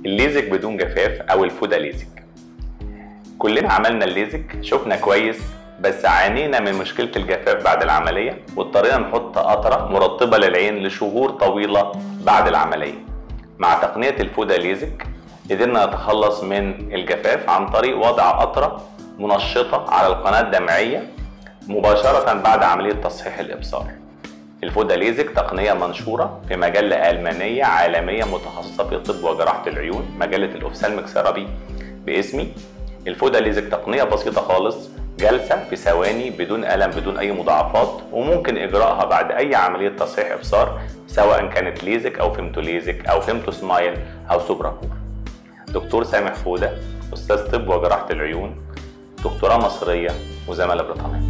الليزك بدون جفاف او الفودا ليزك كلنا عملنا الليزك شفنا كويس بس عانينا من مشكلة الجفاف بعد العملية واضطرينا نحط قطرة مرطبة للعين لشهور طويلة بعد العملية مع تقنية الفودا ليزك قدرنا نتخلص من الجفاف عن طريق وضع قطرة منشطة على القناة الدمعية مباشرة بعد عملية تصحيح الإبصار الفودا ليزك تقنية منشورة في مجلة ألمانية عالمية متخصصة في طب وجراحة العيون مجلة الأوفسالميك ثيرابي باسمي الفودا ليزك تقنية بسيطة خالص جلسة في ثواني بدون ألم بدون أي مضاعفات وممكن إجراءها بعد أي عملية تصحيح إبصار سواء كانت ليزك أو فيمتو ليزك أو فيمتو سمايل أو سوبراكور دكتور سامح فودة أستاذ طب وجراحة العيون دكتوراه مصرية وزمالة بريطانية